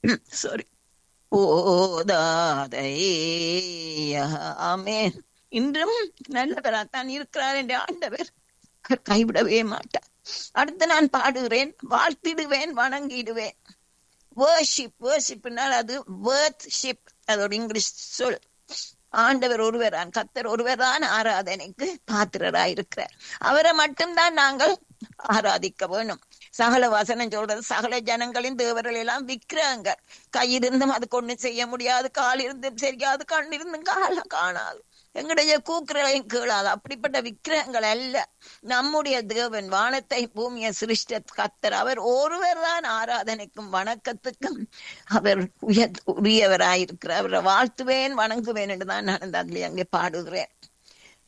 sorry ஆமேன் இன்றும் நல்லவராத்தான் இருக்கிறார் என்ற ஆண்டவர் அவர் கைவிடவே மாட்டார் அடுத்து நான் பாடுகிறேன் வாழ்த்திடுவேன் வணங்கிடுவேன் வேர்ஷிப் வேர்ஷிப்னால் அது வேர்த்ஷிப் அது ஒரு இங்கிலீஷ் சொல் ஆண்டவர் ஒருவரான் கத்தர் ஒருவர்தான் ஆராதனைக்கு பாத்திரராயிருக்கிறார் அவரை மட்டும்தான் நாங்கள் ஆராதிக்க வேணும் சகல வசனம் சொல்றது சகல ஜனங்களின் தேவர்கள் எல்லாம் விக்கிரகங்கள் கையிருந்தும் அது கொண்டு செய்ய முடியாது கால் இருந்தும் சரியாது கண் இருந்தும் கால காணாது எங்களுடைய கூக்குரலையும் கேளாது அப்படிப்பட்ட விக்கிரகங்கள் அல்ல நம்முடைய தேவன் வானத்தை பூமியை சிருஷ்ட கத்தர் அவர் ஒருவர் தான் ஆராதனைக்கும் வணக்கத்துக்கும் அவர் உய உரியவராயிருக்கிறார் அவரை வாழ்த்துவேன் வணங்குவேன் என்றுதான் நான் அந்த அதுல அங்கே பாடுகிறேன்